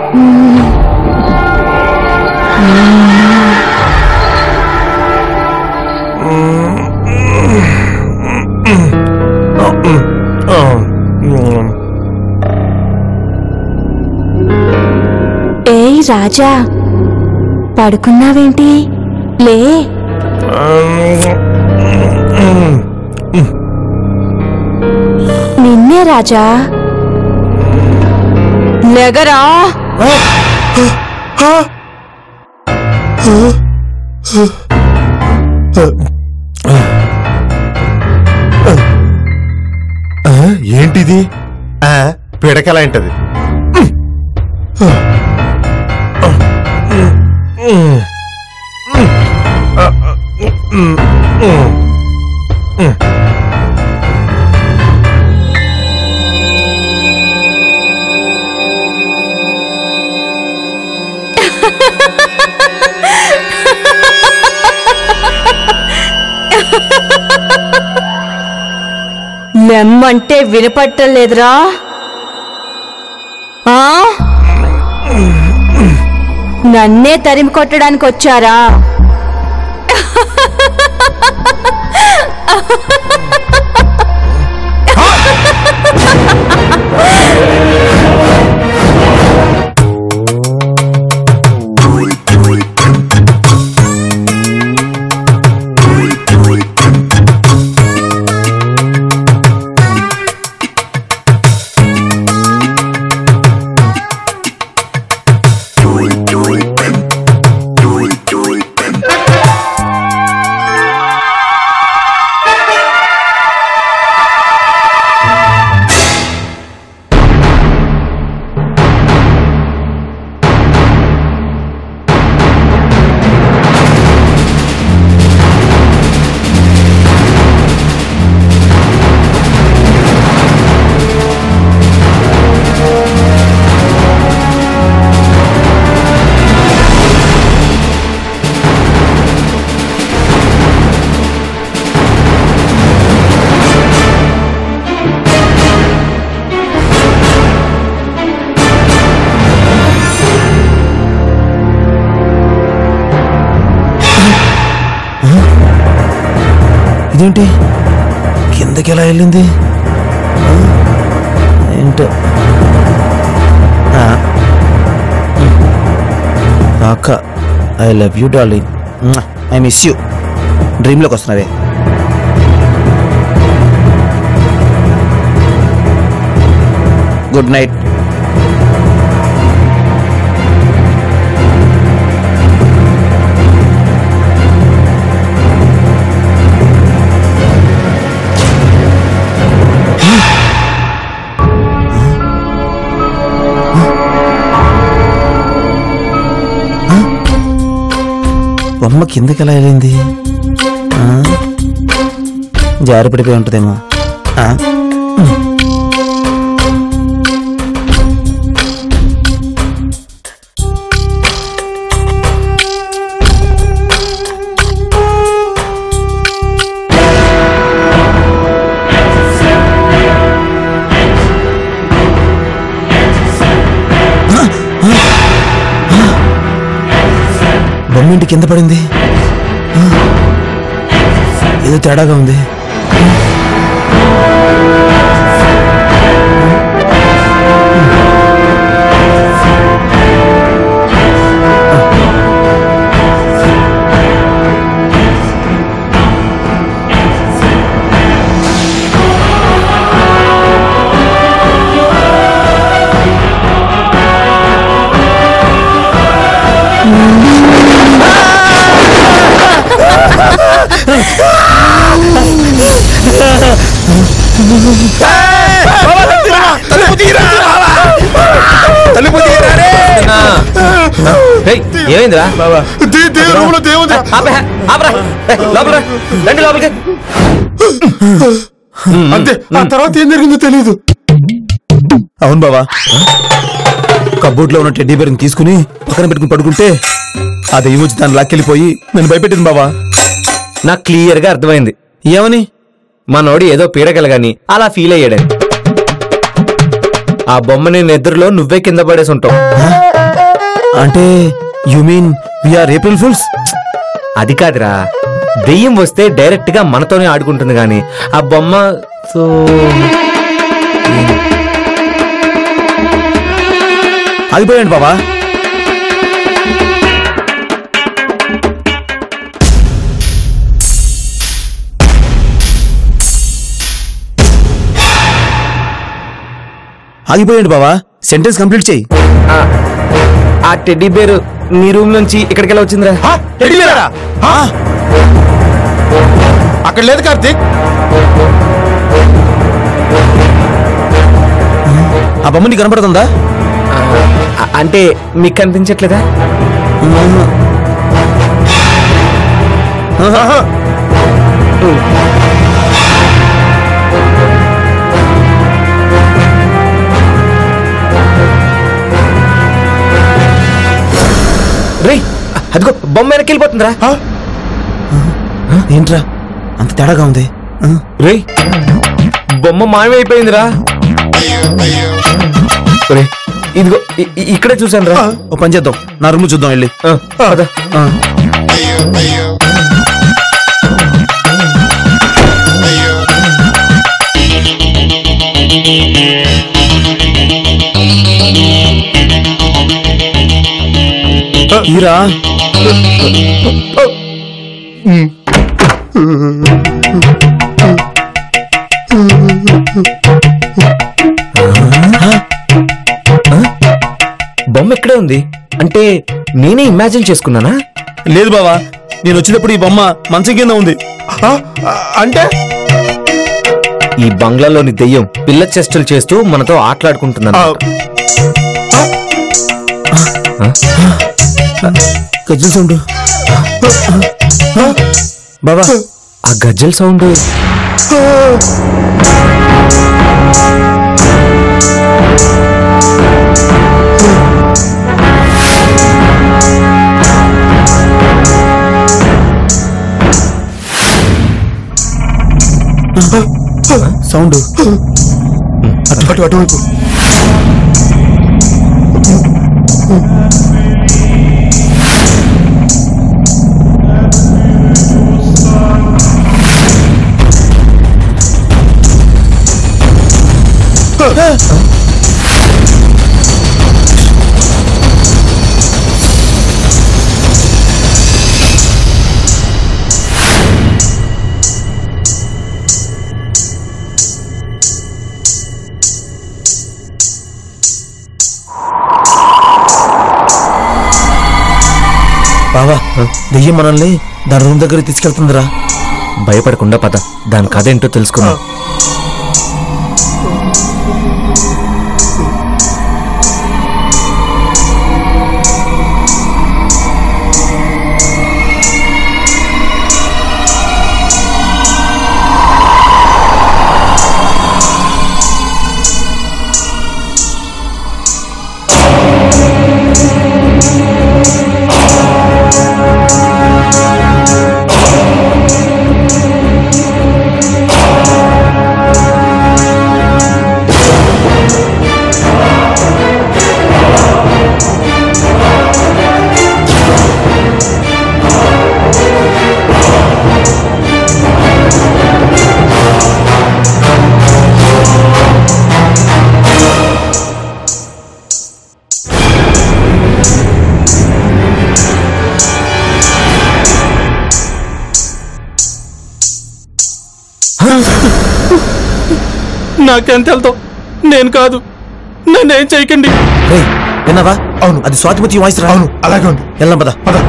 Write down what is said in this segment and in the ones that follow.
ఏయ్ రాజా పడుకున్నావేంటి లే నిన్నే రాజా లెగరా ఆ, ఏంటిది ఆ, పిడకలా ఏంటది లెమ్మంటే వినపట్టం లేదురా ఆ? నన్నే తరిమి కొట్టడానికి వచ్చారా ఇదేంటి కిందకి ఎలా వెళ్ళింది ఆ? ఏంటో ఆ. అక్క I love you darling I miss you డ్రీమ్లోకి వస్తున్నావే గుడ్ నైట్ బొమ్మ కిందకి ఎలా వెళ్ళింది ఆ? జారి పడిపోయి ఉంటుందేమో ఆ? బొమ్మ ఇంటి కింద పడింది ఆ? ఏదో తేడాగా ఉంది తలుపు తీయరా రే! ఏయ్, ఏమైందిరా బాబా దే- దేవుడి రూములో దేవుడు ఆపే, ఆపరా. ఏయ్, లోపల రా. రండి లోపలికి అంతే ఆ తర్వాత ఏం జరిగిందో తెలియదు అవును బావా కబోర్డ్ లో ఉన్న టెడ్డీ బేర్ని తీసుకుని పక్కన పెట్టుకుని పడుకుంటే ఆ దెయ్యం వచ్చి దాన్ని లాక్కెళ్ళిపోయి నన్ను భయపెట్టింది బావా నాకు క్లియర్ గా అర్థమైంది ఏమని మనోడు ఏదో పీడకలగాని అలా ఫీల్ అయ్యాడని ఆ బొమ్మని నిద్రలో నువ్వే కింద పడేసి ఉంటావు అంటే you mean we are April fools అది కాదురా దెయ్యం వస్తే డైరెక్ట్ గా మనతోనే ఆడుకుంటుంది గాని ఆ బొమ్మతో ఆగిపోయండి బాబా ఆగిపోయండి బావా సెంటెన్స్ కంప్లీట్ చేయి ఆ- ఆ టెడ్డీ బేర్ నీ రూమ్ నుంచి ఇక్కడికి ఎలా వచ్చిందిరా ఆ, ఎడిగారా? ఆ, అక్కడ లేదు కార్తీక్ ఆ బొమ్మ నీకు కనపడుతుందా ఆ, అంటే మీకు కనిపించట్లేదా ఆహా. రేయ్ అదిగో బొమ్మ వెనక్కి వెళ్ళిపోతుందిరా ఆ, ఏంట్రా అంత తేడాగా ఉంది ఆ? రేయ్ బొమ్మ మాయమైపోయిందిరా రేయ్, ఇదిగో ఇ- ఇ- ఇక్కడే చూశాను రా ఓ పని చేద్దాం నా రూమ్ చూద్దాం వెళ్ళి పద ఆ. ఈరా బొమ్మ ఇక్కడే ఉంది అంటే నేనే ఇమాజిన్ చేసుకున్నానా లేదు బావా నేను వచ్చేటప్పుడు ఈ బొమ్మ మంచం కింద ఉంది ఆ, ఆ, అంటే ఈ బంగ్లాలోని దెయ్యం పిల్ల చేష్టలు చేస్తూ మనతో ఆటలాడుకుంటున్నాను ఆ, గజ్జల సౌండ్ బాబా ఆ గజ్జల సౌండ్ సౌండ్ అటు అటు అటువైపు బావా దెయ్యం మనల్ని దాని రూమ్ దగ్గర తీసుకెళ్తుందిరా భయపడకుండా పద దాని కథ ఏంటో తెలుసుకుందాం నాకెంత వెళ్తావు నేను కాదు నన్నేం చేయకండి రేయ్, విన్నావా అవును. అది స్వాతిమతి వాయిస్ రా అవును అలాగే ఉంది వెళ్దాం పద పద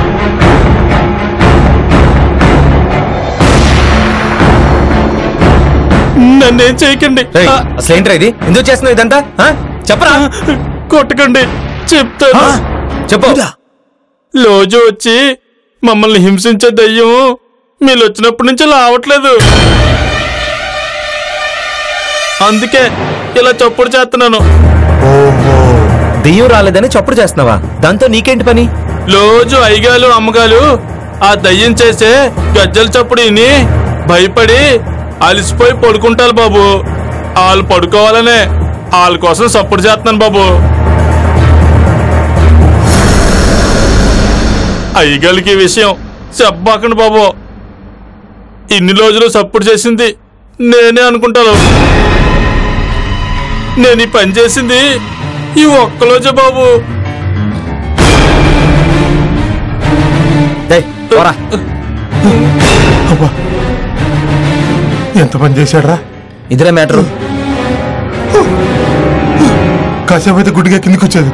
నన్నేం చేయకండి రేయ్, ఆ, అసలు ఏంట్రా ఇది ఎందుకు చేస్తున్నావు ఇదంతా ఆ? చెప్పరా కొట్టకండి చెప్తాను చెప్పు రోజు వచ్చి మమ్మల్ని హింసించే దయ్యం మీరు వచ్చినప్పటి నుంచి రావట్లేదు అందుకే ఇలా చప్పుడు చేస్తున్నాను దెయ్యం రాలేదని చప్పుడు చేస్తున్నావా దాంతో నీకేంటి పని రోజు అయ్యగాలు అమ్మగాలు ఆ దయ్యం చేసే గజ్జల చప్పుడు విని భయపడి అలసిపోయి పడుకుంటారు బాబు వాళ్ళు పడుకోవాలనే వాళ్ళ కోసం సపోర్ట్ చేస్తున్నాను బాబు అయ్యగారికి ఈ విషయం చెప్పబాకండి బాబు ఇన్ని రోజులు సపోర్ట్ చేసింది నేనే అనుకుంటాను నేను ఈ పని చేసింది ఈ ఒక్కలోజే బాబు డేయ్, పోరా అబ్బా ఎంత పని చేశాడ్రా ఇదిరే మ్యాటరు కాసేపు అయితే గుడ్డిగా కిందికి వచ్చేది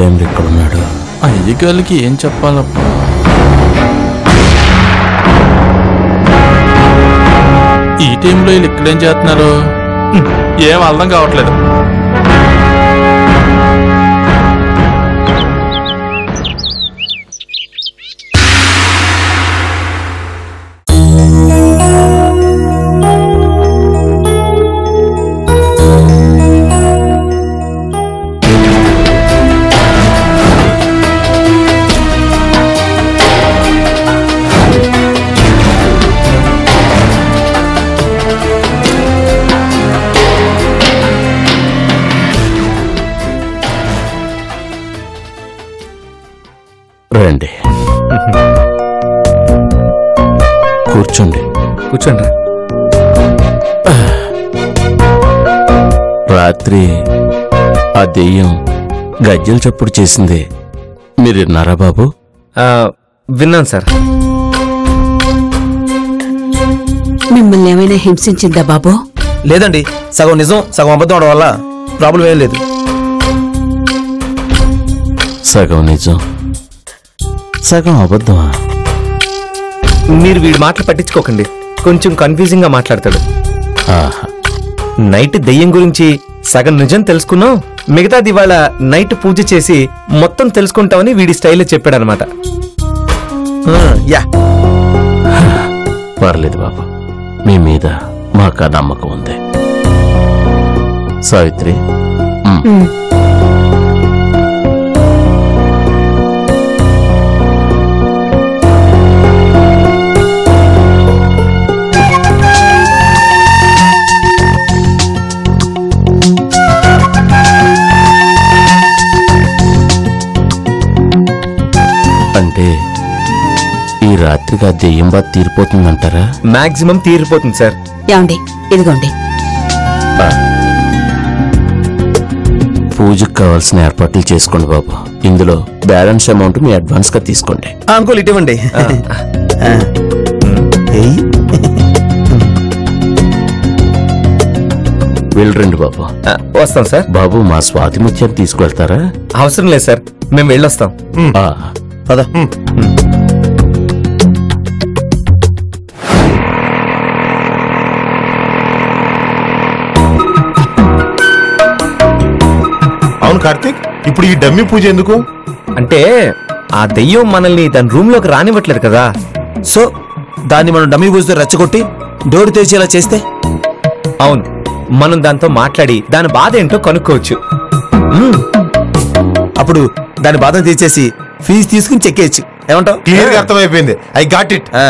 టైంలో ఇక్కడ ఉన్నాడు అయ్యగారికి ఏం చెప్పాలబ్బా ఈ టైంలో వీళ్ళు ఇక్కడేం చేస్తున్నారు హ్మ్, ఏం అర్థం కావట్లేదు రండి కూర్చోండి కూర్చోండి రాత్రి ఆ దెయ్యం గజ్జల చప్పుడు చేసింది మీరు విన్నారా బాబు ఆ, విన్నాను సార్ మిమ్మల్ని ఏమైనా హింసించిందా బాబు లేదండి సగం నిజం సగం అబద్ధం అవడం వల్ల ప్రాబ్లం ఏం లేదు సగం నిజం సగం అబద్ధమా మీరు వీడి మాటలు పట్టించుకోకండి కొంచెం కన్ఫ్యూజింగ్ గా మాట్లాడతాడు ఆహా నైట్ దెయ్యం గురించి సగం నిజం తెలుసుకున్నాం మిగతాది ఇవాళ నైట్ పూజ చేసి మొత్తం తెలుసుకుంటామని వీడి స్టైల్లో చెప్పాడనమాట యా పర్లేదు బాబు మీ మీద మాకు ఆ నమ్మకం ఉంది సావిత్రి మ్. అంటే ఈ రాత్రికి ఆ దెయ్యం బాధ తీరిపోతుందంటారా మాక్సిమం తీరిపోతుంది సార్ ఏమండి ఇదిగోండి పూజకు కావాల్సిన ఏర్పాట్లు చేసుకోండి బాబు ఇందులో బ్యాలెన్స్ అమౌంట్ మీ అడ్వాన్స్ గా తీసుకోండి అంకుల్ ఇటువంటి ఏయ్ వెళ్ళరండి బాబు ఆ, వస్తాం సార్ బాబు మా స్వాతి ముత్యాన్ని తీసుకువెళ్తారా అవసరం లేదు సార్ మేము వెళ్ళొస్తాం ఆ, పద అవును కార్తీక్ ఇప్పుడు ఈ డమ్మీ పూజ ఎందుకు అంటే ఆ దెయ్యం మనల్ని దాని రూమ్ లోకి రానివ్వట్లేదు కదా సో దాన్ని మనం డమ్మీ పూజతో రెచ్చగొట్టి డోర్ తెరిచేలా చేస్తే అవును మనం దాంతో మాట్లాడి దాని బాధ ఏంటో కనుక్కోవచ్చు మ్మ్. అప్పుడు దాని బాధను తీర్చేసి ఫీజు తీసుకుని చెక్కేయచ్చు ఏమంటావు క్లియర్ గా అర్థమైపోయింది ఐ గాట్ ఇట్ ఆ.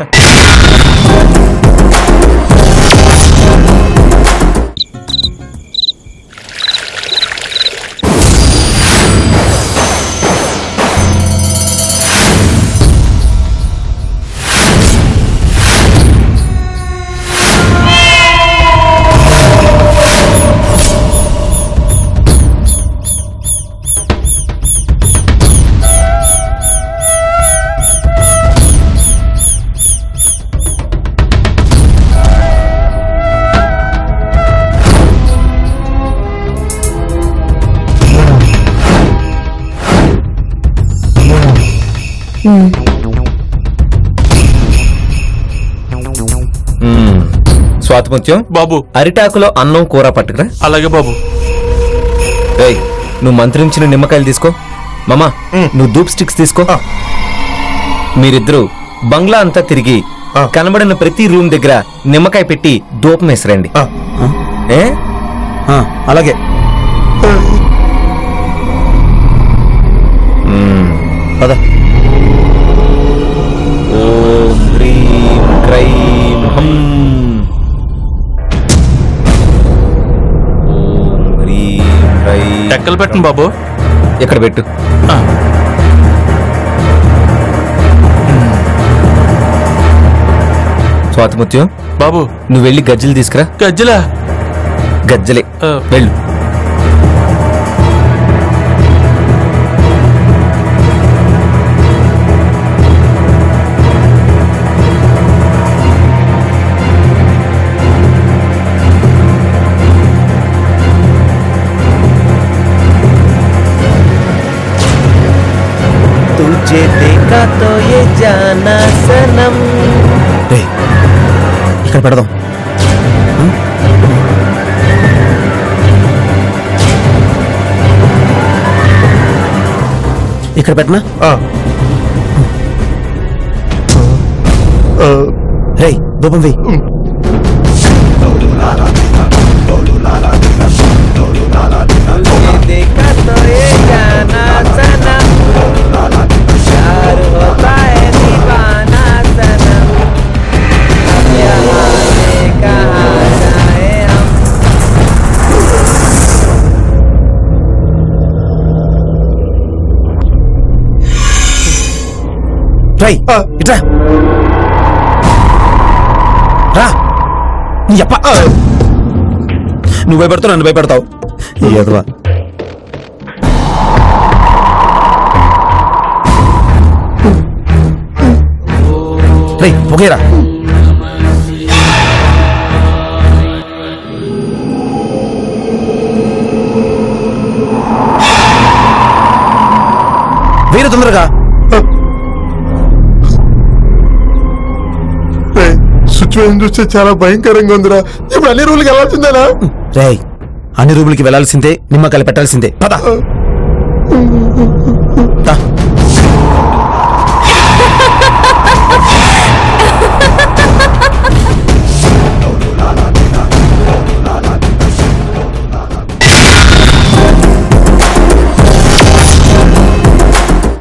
మ్మ్. స్వాతిముత్యం బాబు అరిటాకులో అన్నం కూర పట్టుకురా అలాగే బాబు రేయ్ నువ్వు మంత్రించిన నిమ్మకాయలు తీసుకో మామా నువ్వు ధూప్ స్టిక్స్ తీసుకో మీరిద్దరూ బంగ్లా అంతా తిరిగి ఆ. కనబడిన ప్రతి రూమ్ దగ్గర నిమ్మకాయ పెట్టి ధూపం వేసిరండి ఆ. ఏ ఆ, అలాగే పద ఓం హ్రీం క్రైం హం ఓం హ్రీం క్రైం టెక్కలు పెట్టండి బాబు ఇక్కడ పెట్టు ఆ. స్వాతిముత్యం బాబు నువ్వు వెళ్ళి గజ్జలు తీసుకురా గజ్జలా గజ్జలే ఆ. వెళ్ళు ఇక్కడ పెడదాం ఇక్కడ పెట్టనా ఆ. ఆ, రేయ్ దూపం వెయ్యి రేయ్ ఇట్రా రా నీ అప్ప నువ్వు భయపడతావు నన్ను భయపెడతావు ఏదవా రేయ్ పొగేరా వేరే తొందరగా రేయ్, సిచ్యువేషన్ చూస్తే చాలా భయంకరంగా ఉందిరా ఇప్పుడు అన్ని రూల్కి వెళ్ళాల్సిందేనా రేయ్ అన్ని రూములకి వెళ్లాల్సిందే నిమ్మకాయలు పెట్టాల్సిందే పద